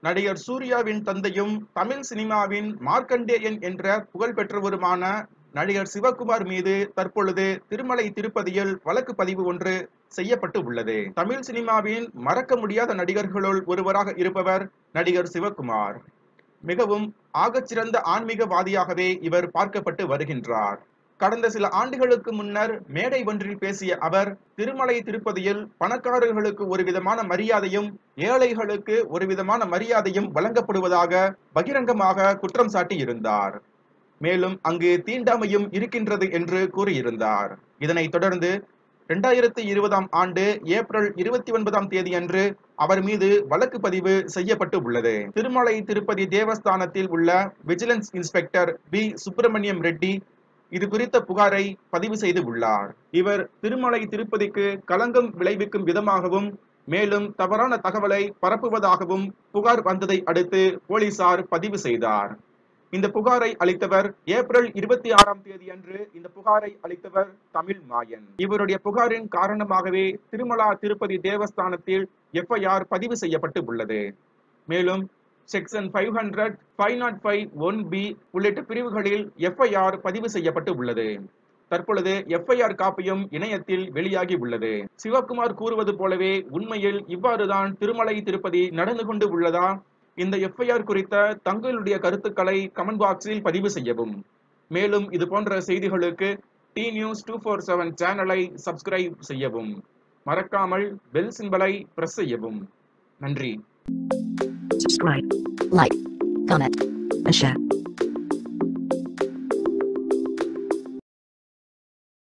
நடிகர் சூர்யாவின் தந்தையும் தமிழ் சினிமாவின் மார்க்கண்டேயன் என்ற புகழ் பெற்றவருமான நடிகர் சிவகுமார் மீது தற்பொழுது திருமலை திருப்பதியில் வழக்கு பதிவு ஒன்று செய்யப்பட்டு உள்ளது தமிழ் சினிமாவின் மறக்க முடியாத நடிகர்களுள் ஒருவராக இருப்பவர் நடிகர் சிவகுமார் மிகவும் ஆகச்சிறந்த ஆன்மீகவாதியாகவே இவர் பார்க்கப்பட்டு வருகின்றார் கடந்த சில ஆண்டுகளுக்கு முன்னர் மேடை ஒன்றில் பேசிய அவர் திருமலை திருப்பதியில் பணக்காரர்களுக்கு ஒரு விதமான மரியாதையும் ஏழைகளுக்கு ஒரு விதமான மரியாதையும் வழங்கப்படுவதாக பகிரங்கமாக குற்றம் சாட்டி இருந்தார் மேலும் அங்கு தீண்டாமையும் இருக்கின்றது என்று கூறியிருந்தார் இதனைத் தொடர்ந்து இரண்டாயிரத்தி இருபதாம் ஆண்டு ஏப்ரல் இருபத்தி ஒன்பதாம் தேதி அன்று அவர் மீது வழக்கு பதிவு செய்யப்பட்டு உள்ளது திருமலை திருப்பதி தேவஸ்தானத்தில் உள்ள vigilance inspector P Subramaniam Reddy இது குறித்த புகாரை பதிவு செய்து உள்ளார் இவர் திருமலை திருப்பதிக்கு களங்கம் விளைவிக்கும் விதமாகவும் மேலும் தவறான தகவலை பரப்புவதாகவும் புகார் வந்ததை அடுத்து போலீசார் பதிவு செய்தார் இந்த புகாரை அளித்தவர் ஏப்ரல் இருபத்தி ஆறாம் தேதி அன்று இந்த புகாரை அளித்தவர் தமிழ் மாயன் இவருடைய புகாரின் காரணமாகவே திருமலா திருப்பதி தேவஸ்தானத்தில் எஃப்ஐஆர் பதிவு செய்யப்பட்டு உள்ளது மேலும் section five hundred five nought five one B உள்ளிட்ட பிரிவுகளில் எஃப்ஐஆர் பதிவு செய்யப்பட்டு உள்ளது தற்பொழுது எஃப்ஐஆர் காப்பியும் இணையத்தில் வெளியாகி உள்ளது சிவகுமார் கூறுவது போலவே உண்மையில் இவ்வாறுதான் திருமலை திருப்பதி நடந்து கொண்டு உள்ளதா இந்த எஃப்ஐஆர் குறித்த தங்களுடைய கருத்துக்களை கமெண்ட் பாக்ஸில் பதிவு செய்யவும் மேலும் இது போன்ற செய்திகளுக்கு T news two four seven சேனலை சப்ஸ்கிரைப் செய்யவும் மறக்காமல் பெல் சிம்பலை பிரஸ் செய்யவும் நன்றி subscribe, like, comment, and share.